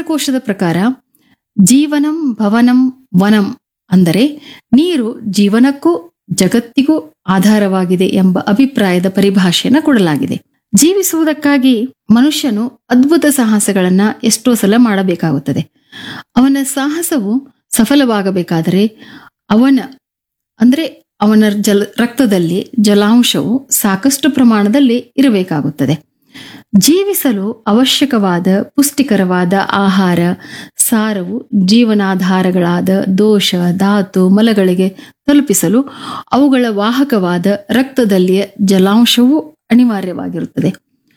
ಶಬ್ದಕೋಶದ ಪ್ರಕಾರ ಜೀವನಂ ಭವನಂ ವನಂ ಅಂದರೆ ನೀರು ಜೀವನಕ್ಕೂ ಜಗತ್ತಿಗೂ ಆಧಾರವಾಗಿದೆ ಎಂಬ ಅಭಿಪ್ರಾಯದ ಪರಿಭಾಷೆಯನ್ನು ಕೊಡಲಾಗಿದೆ ಜೀವಿಸುವುದಕ್ಕಾಗಿ ಮನುಷ್ಯನು ಅದ್ಭುತ ಸಾಹಸಗಳನ್ನ ಎಷ್ಟೋ ಸಲ ಮಾಡಬೇಕಾಗುತ್ತದೆ ಅವನ ಸಾಹಸವು ಸಫಲವಾಗಬೇಕಾದರೆ ಅವನ ಅಂದ್ರೆ ಅವನ ಜಲ ರಕ್ತದಲ್ಲಿ ಜಲಾಂಶವು ಸಾಕಷ್ಟು ಪ್ರಮಾಣದಲ್ಲಿ ಇರಬೇಕಾಗುತ್ತದೆ ಜೀವಿಸಲು ಅವಶ್ಯಕವಾದ ಪುಷ್ಟಿಕರವಾದ ಆಹಾರ ಸಾರವು ಜೀವನಾಧಾರಗಳಾದ ದೋಷ ಧಾತು ಮಲಗಳಿಗೆ ತಲುಪಿಸಲು ಅವುಗಳ ವಾಹಕವಾದ ರಕ್ತದಲ್ಲಿಯ ಜಲಾಂಶವೂ ಅನಿವಾರ್ಯವಾಗಿರುತ್ತದೆ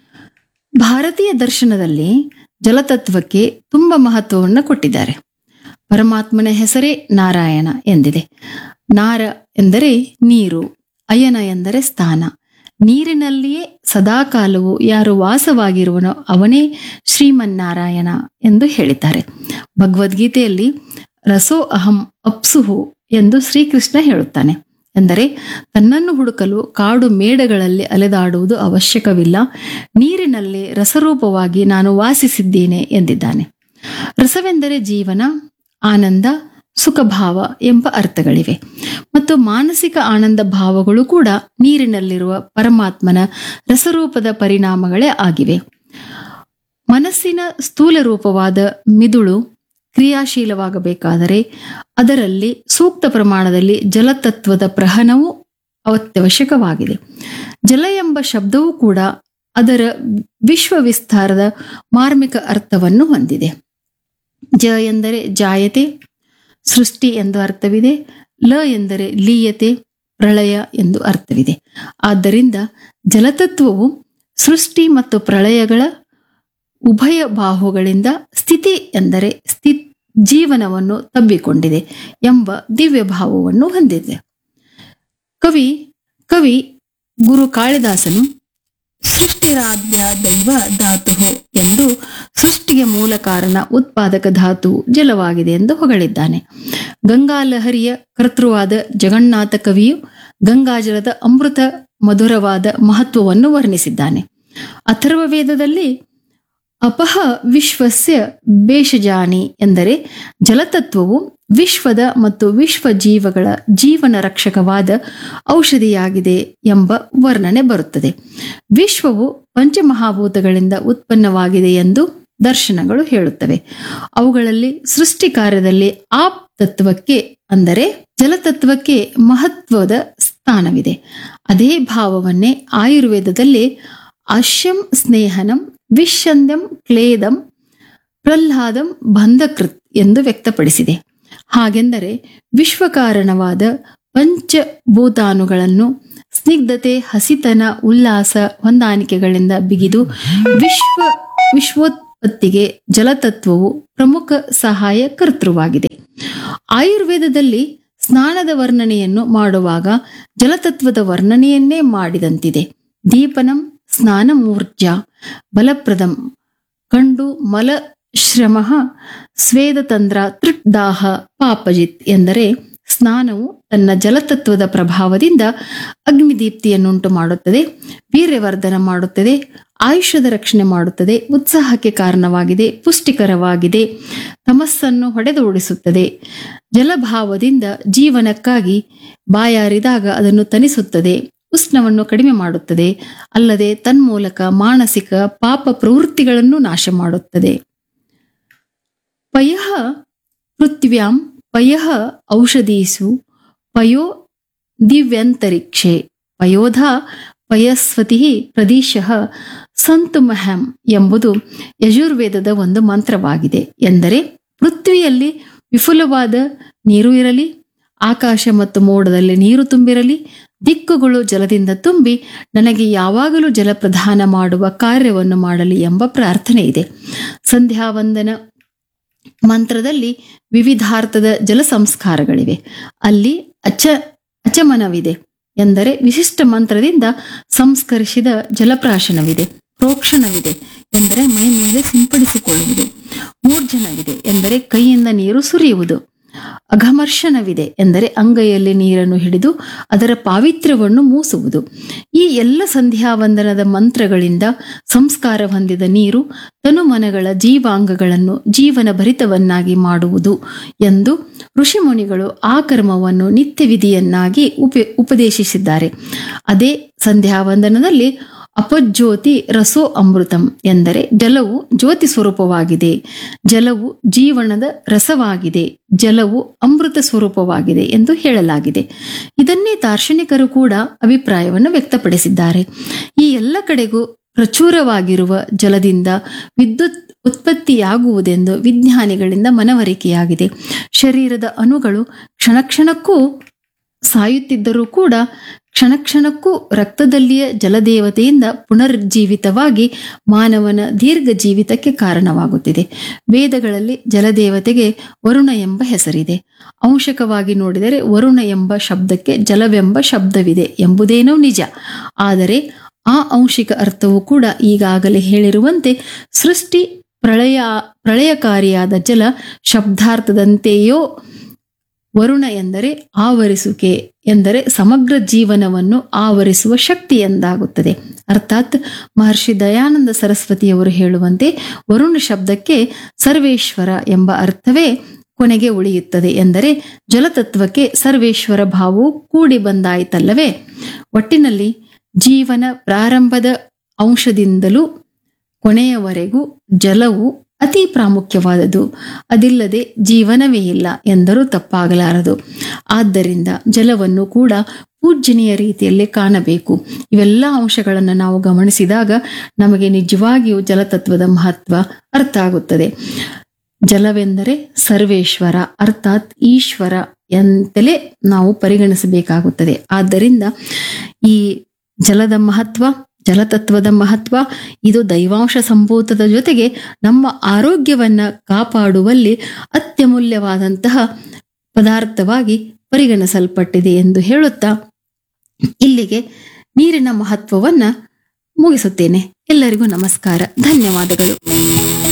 ಭಾರತೀಯ ದರ್ಶನದಲ್ಲಿ ಜಲತತ್ವಕ್ಕೆ ತುಂಬ ಮಹತ್ವವನ್ನು ಕೊಟ್ಟಿದ್ದಾರೆ ಪರಮಾತ್ಮನ ಹೆಸರೇ ನಾರಾಯಣ ಎಂದಿದೆ ನಾರ ಎಂದರೆ ನೀರು ಅಯನ ಎಂದರೆ ಸ್ಥಾನ ನೀರಿನಲ್ಲಿಯೇ ಸದಾಕಾಲವು ಯಾರು ವಾಸವಾಗಿರುವನೋ ಅವನೇ ಶ್ರೀಮನ್ನಾರಾಯಣ ಎಂದು ಹೇಳಿದ್ದಾರೆ ಭಗವದ್ಗೀತೆಯಲ್ಲಿ ರಸೋ ಅಹಂ ಅಪ್ಸುಹು ಎಂದು ಶ್ರೀಕೃಷ್ಣ ಹೇಳುತ್ತಾನೆ ಎಂದರೆ ತನ್ನನ್ನು ಹುಡುಕಲು ಕಾಡು ಮೇಡಗಳಲ್ಲಿ ಅಲೆದಾಡುವುದು ಅವಶ್ಯಕವಿಲ್ಲ ನೀರಿನಲ್ಲಿ ರಸರೂಪವಾಗಿ ನಾನು ವಾಸಿಸಿದ್ದೇನೆ ಎಂದಿದ್ದಾನೆ ರಸವೆಂದರೆ ಜೀವನ ಆನಂದ ಸುಖಭಾವ ಎಂಬ ಅರ್ಥಗಳಿವೆ ಮತ್ತು ಮಾನಸಿಕ ಆನಂದ ಭಾವಗಳು ಕೂಡ ನೀರಿನಲ್ಲಿರುವ ಪರಮಾತ್ಮನ ರಸರೂಪದ ಪರಿಣಾಮಗಳೇ ಆಗಿವೆ ಮನಸ್ಸಿನ ಸ್ಥೂಲ ರೂಪವಾದ ಮಿದುಳು ಕ್ರಿಯಾಶೀಲವಾಗಬೇಕಾದರೆ ಅದರಲ್ಲಿ ಸೂಕ್ತ ಪ್ರಮಾಣದಲ್ಲಿ ಜಲತತ್ವದ ಪ್ರಹನವು ಅತ್ಯವಶ್ಯಕವಾಗಿದೆ ಜಲ ಎಂಬ ಶಬ್ದವೂ ಕೂಡ ಅದರ ವಿಶ್ವ ವಿಸ್ತಾರದ ಮಾರ್ಮಿಕ ಅರ್ಥವನ್ನು ಹೊಂದಿದೆ ಜ ಎಂದರೆ ಜಾಯತೆ ಸೃಷ್ಟಿ ಎಂದು ಅರ್ಥವಿದೆ ಲ ಎಂದರೆ ಲೀಯತೆ ಪ್ರಳಯ ಎಂದು ಅರ್ಥವಿದೆ ಆದ್ದರಿಂದ ಜಲತತ್ವವು ಸೃಷ್ಟಿ ಮತ್ತು ಪ್ರಳಯಗಳ ಉಭಯ ಬಾಹುಗಳಿಂದ ಸ್ಥಿತಿ ಎಂದರೆ ಸ್ಥಿ ಜೀವನವನ್ನು ತಬ್ಬಿಕೊಂಡಿದೆ ಎಂಬ ದಿವ್ಯ ಭಾವವನ್ನು ಹೊಂದಿದೆ ಕವಿ ಕವಿ ಗುರು ಕಾಳಿದಾಸನು ಸೃಷ್ಟಿರಾಧ್ಯ ದೈವ ಧಾತು ಎಂದು ಸೃಷ್ಟಿಗೆ ಮೂಲ ಕಾರಣ ಉತ್ಪಾದಕ ಧಾತು ಜಲವಾಗಿದೆ ಎಂದು ಹೊಗಳಿದ್ದಾನೆ ಗಂಗಾಲಹರಿಯ ಕರ್ತೃವಾದ ಜಗನ್ನಾಥ ಕವಿಯು ಗಂಗಾಜಲದ ಅಮೃತ ಮಧುರವಾದ ಮಹತ್ವವನ್ನು ವರ್ಣಿಸಿದ್ದಾನೆ ಅಥರ್ವ ವೇದದಲ್ಲಿ ಅಪಹ ವಿಶ್ವಸ್ಯ ಬೇಷಜಾನಿ ಎಂದರೆ ಜಲತತ್ವವು ವಿಶ್ವದ ಮತ್ತು ವಿಶ್ವ ಜೀವಗಳ ಜೀವನ ರಕ್ಷಕವಾದ ಔಷಧಿಯಾಗಿದೆ ಎಂಬ ವರ್ಣನೆ ಬರುತ್ತದೆ ವಿಶ್ವವು ಪಂಚಮಹಾಭೂತಗಳಿಂದ ಉತ್ಪನ್ನವಾಗಿದೆ ಎಂದು ದರ್ಶನಗಳು ಹೇಳುತ್ತವೆ ಅವುಗಳಲ್ಲಿ ಸೃಷ್ಟಿ ಕಾರ್ಯದಲ್ಲಿ ಆಪ್ ತತ್ವಕ್ಕೆ ಅಂದರೆ ಜಲತತ್ವಕ್ಕೆ ಮಹತ್ವದ ಸ್ಥಾನವಿದೆ ಅದೇ ಭಾವವನ್ನೇ ಆಯುರ್ವೇದದಲ್ಲಿ ಅಶ್ಯಂ ಸ್ನೇಹನಂ ವಿಶ್ಯಂದ್ಯಂ ಕ್ಲೇದಂ ಪ್ರಹ್ಲಾದಂ ಬಂಧಕೃತ್ ಎಂದು ವ್ಯಕ್ತಪಡಿಸಿದೆ ಹಾಗೆಂದರೆ ವಿಶ್ವಕಾರಣವಾದ ಪಂಚಭೂತಾನುಗಳನ್ನು ಸ್ನಿಗ್ಧತೆ ಹಸಿತನ ಉಲ್ಲಾಸ ಹೊಂದಾಣಿಕೆಗಳಿಂದ ಬಿಗಿದು ವಿಶ್ವ ವಿಶ್ವೋತ್ಪತ್ತಿಗೆ ಜಲತತ್ವವು ಪ್ರಮುಖ ಸಹಾಯ ಕರ್ತೃವಾಗಿದೆ ಆಯುರ್ವೇದದಲ್ಲಿ ಸ್ನಾನದ ವರ್ಣನೆಯನ್ನು ಮಾಡುವಾಗ ಜಲತತ್ವದ ವರ್ಣನೆಯನ್ನೇ ಮಾಡಿದಂತಿದೆ ದೀಪನಂ ಸ್ನಾನಮೂರ್ಜಾ ಬಲಪ್ರದಂ ಕಂಡು ಮಲ ಶ್ರಮ ಸ್ವೇದತಂದ್ರ ತೃಟ್ದಾಹ ಪಾಪಜಿತ್ ಎಂದರೆ ಸ್ನಾನವು ತನ್ನ ಜಲತತ್ವದ ಪ್ರಭಾವದಿಂದ ಅಗ್ನಿದೀಪ್ತಿಯನ್ನುಂಟು ಮಾಡುತ್ತದೆ ವೀರ್ಯವರ್ಧನ ಮಾಡುತ್ತದೆ ಆಯುಷ್ಯದ ರಕ್ಷಣೆ ಮಾಡುತ್ತದೆ ಉತ್ಸಾಹಕ್ಕೆ ಕಾರಣವಾಗಿದೆ ಪುಷ್ಟಿಕರವಾಗಿದೆ ತಮಸ್ಸನ್ನು ಹೊಡೆದೋಡಿಸುತ್ತದೆ ಜಲಭಾವದಿಂದ ಜೀವನಕ್ಕಾಗಿ ಬಾಯಾರಿದಾಗ ಅದನ್ನು ತನಿಸುತ್ತದೆ ಉಷ್ಣವನ್ನು ಕಡಿಮೆ ಮಾಡುತ್ತದೆ ಅಲ್ಲದೆ ತನ್ಮೂಲಕ ಮಾನಸಿಕ ಪಾಪ ಪ್ರವೃತ್ತಿಗಳನ್ನು ನಾಶ ಮಾಡುತ್ತದೆ ಪಯಃ ಪೃಥ್ವ್ಯಾಂ ಪಯಃ ಔಷಧೀಸು ಪಯೋ ದಿವ್ಯಂತರಿಕ್ಷೆ ಪಯೋಧ ಪಯಸ್ವತಿ ಪ್ರದೇಶ ಸಂತುಮಹಂ ಎಂಬುದು ಯಜುರ್ವೇದದ ಒಂದು ಮಂತ್ರವಾಗಿದೆ ಎಂದರೆ ಪೃಥ್ವಿಯಲ್ಲಿ ವಿಫುಲವಾದ ನೀರು ಇರಲಿ ಆಕಾಶ ಮತ್ತು ಮೋಡದಲ್ಲಿ ನೀರು ತುಂಬಿರಲಿ ದಿಕ್ಕುಗಳು ಜಲದಿಂದ ತುಂಬಿ ನನಗೆ ಯಾವಾಗಲೂ ಜಲ ಪ್ರದಾನ ಮಾಡುವ ಕಾರ್ಯವನ್ನು ಮಾಡಲಿ ಎಂಬ ಪ್ರಾರ್ಥನೆ ಇದೆ ಸಂಧ್ಯಾವಂದನ ಮಂತ್ರದಲ್ಲಿ ವಿವಿಧಾರ್ಥದ ಜಲ ಸಂಸ್ಕಾರಗಳಿವೆ ಅಲ್ಲಿ ಅಚ ಅಚಮನವಿದೆ ಎಂದರೆ ವಿಶಿಷ್ಟ ಮಂತ್ರದಿಂದ ಸಂಸ್ಕರಿಸಿದ ಜಲಪ್ರಾಶನವಿದೆ ಪ್ರೋಕ್ಷಣವಿದೆ ಎಂದರೆ ಮೈ ಮೇಲೆ ಸಿಂಪಡಿಸಿಕೊಳ್ಳುವುದು ಮೂರ್ಜನವಿದೆ ಎಂದರೆ ಕೈಯಿಂದ ನೀರು ಸುರಿಯುವುದು ಅಘಮರ್ಷಣವಿದೆ ಎಂದರೆ ಅಂಗೈಯಲ್ಲಿ ನೀರನ್ನು ಹಿಡಿದು ಅದರ ಪಾವಿತ್ರ್ಯವನ್ನು ಮೂಸುವುದು ಈ ಎಲ್ಲ ಸಂಧ್ಯಾವಂದನದ ಮಂತ್ರಗಳಿಂದ ಸಂಸ್ಕಾರ ಹೊಂದಿದ ನೀರು ತನುಮನಗಳ ಜೀವಾಂಗಗಳನ್ನು ಜೀವನ ಭರಿತವನ್ನಾಗಿ ಮಾಡುವುದು ಎಂದು ಋಷಿಮುನಿಗಳು ಆ ಕರ್ಮವನ್ನು ನಿತ್ಯ ವಿಧಿಯನ್ನಾಗಿ ಉಪ ಉಪದೇಶಿಸಿದ್ದಾರೆ ಅದೇ ಸಂಧ್ಯಾವಂದನದಲ್ಲಿ ಅಪಜ್ಯೋತಿ ರಸೋ ಅಮೃತಂ ಎಂದರೆ ಜಲವು ಜ್ಯೋತಿ ಸ್ವರೂಪವಾಗಿದೆ ಜಲವು ಜೀವನದ ರಸವಾಗಿದೆ ಜಲವು ಅಮೃತ ಸ್ವರೂಪವಾಗಿದೆ ಎಂದು ಹೇಳಲಾಗಿದೆ ಇದನ್ನೇ ದಾರ್ಶನಿಕರು ಕೂಡ ಅಭಿಪ್ರಾಯವನ್ನು ವ್ಯಕ್ತಪಡಿಸಿದ್ದಾರೆ ಈ ಎಲ್ಲ ಕಡೆಗೂ ಪ್ರಚುರವಾಗಿರುವ ಜಲದಿಂದ ವಿದ್ಯುತ್ ಉತ್ಪತ್ತಿಯಾಗುವುದೆಂದು ವಿಜ್ಞಾನಿಗಳಿಂದ ಮನವರಿಕೆಯಾಗಿದೆ ಶರೀರದ ಅಣುಗಳು ಕ್ಷಣ ಕ್ಷಣಕ್ಕೂ ಸಾಯುತ್ತಿದ್ದರೂ ಕೂಡ ಕ್ಷಣ ಕ್ಷಣಕ್ಕೂ ರಕ್ತದಲ್ಲಿಯ ಜಲದೇವತೆಯಿಂದ ಪುನರ್ಜೀವಿತವಾಗಿ ಮಾನವನ ದೀರ್ಘ ಜೀವಿತಕ್ಕೆ ಕಾರಣವಾಗುತ್ತಿದೆ ವೇದಗಳಲ್ಲಿ ಜಲದೇವತೆಗೆ ವರುಣ ಎಂಬ ಹೆಸರಿದೆ ಅಂಶಕವಾಗಿ ನೋಡಿದರೆ ವರುಣ ಎಂಬ ಶಬ್ದಕ್ಕೆ ಜಲವೆಂಬ ಶಬ್ದವಿದೆ ಎಂಬುದೇನೋ ನಿಜ ಆದರೆ ಆ ಅಂಶಿಕ ಅರ್ಥವು ಕೂಡ ಈಗಾಗಲೇ ಹೇಳಿರುವಂತೆ ಸೃಷ್ಟಿ ಪ್ರಳಯ ಪ್ರಳಯಕಾರಿಯಾದ ಜಲ ಶಬ್ದಾರ್ಥದಂತೆಯೋ ವರುಣ ಎಂದರೆ ಆವರಿಸುವಿಕೆ ಎಂದರೆ ಸಮಗ್ರ ಜೀವನವನ್ನು ಆವರಿಸುವ ಶಕ್ತಿ ಎಂದಾಗುತ್ತದೆ ಅರ್ಥಾತ್ ಮಹರ್ಷಿ ದಯಾನಂದ ಸರಸ್ವತಿಯವರು ಹೇಳುವಂತೆ ವರುಣ ಶಬ್ದಕ್ಕೆ ಸರ್ವೇಶ್ವರ ಎಂಬ ಅರ್ಥವೇ ಕೊನೆಗೆ ಉಳಿಯುತ್ತದೆ ಎಂದರೆ ಜಲತತ್ವಕ್ಕೆ ಸರ್ವೇಶ್ವರ ಭಾವವು ಕೂಡಿ ಬಂದಾಯಿತಲ್ಲವೇ ಒಟ್ಟಿನಲ್ಲಿ ಜೀವನ ಪ್ರಾರಂಭದ ಅಂಶದಿಂದಲೂ ಕೊನೆಯವರೆಗೂ ಜಲವು ಅತಿ ಪ್ರಾಮುಖ್ಯವಾದದು ಅದಿಲ್ಲದೆ ಜೀವನವೇ ಇಲ್ಲ ಎಂದರೂ ತಪ್ಪಾಗಲಾರದು ಆದ್ದರಿಂದ ಜಲವನ್ನು ಕೂಡ ಪೂಜ್ಯನೀಯ ರೀತಿಯಲ್ಲಿ ಕಾಣಬೇಕು ಇವೆಲ್ಲ ಅಂಶಗಳನ್ನು ನಾವು ಗಮನಿಸಿದಾಗ ನಮಗೆ ನಿಜವಾಗಿಯೂ ಜಲತತ್ವದ ಮಹತ್ವ ಅರ್ಥ ಆಗುತ್ತದೆ ಜಲವೆಂದರೆ ಸರ್ವೇಶ್ವರ ಅರ್ಥಾತ್ ಈಶ್ವರ ಎಂತಲೇ ನಾವು ಪರಿಗಣಿಸಬೇಕಾಗುತ್ತದೆ ಆದ್ದರಿಂದ ಈ ಜಲದ ಮಹತ್ವ ಜಲತತ್ವದ ಮಹತ್ವ ಇದು ದೈವಾಂಶ ಸಂಭೂತದ ಜೊತೆಗೆ ನಮ್ಮ ಆರೋಗ್ಯವನ್ನ ಕಾಪಾಡುವಲ್ಲಿ ಅತ್ಯಮೂಲ್ಯವಾದಂತಹ ಪದಾರ್ಥವಾಗಿ ಪರಿಗಣಿಸಲ್ಪಟ್ಟಿದೆ ಎಂದು ಹೇಳುತ್ತಾ ಇಲ್ಲಿಗೆ ನೀರಿನ ಮಹತ್ವವನ್ನ ಮುಗಿಸುತ್ತೇನೆ ಎಲ್ಲರಿಗೂ ನಮಸ್ಕಾರ ಧನ್ಯವಾದಗಳು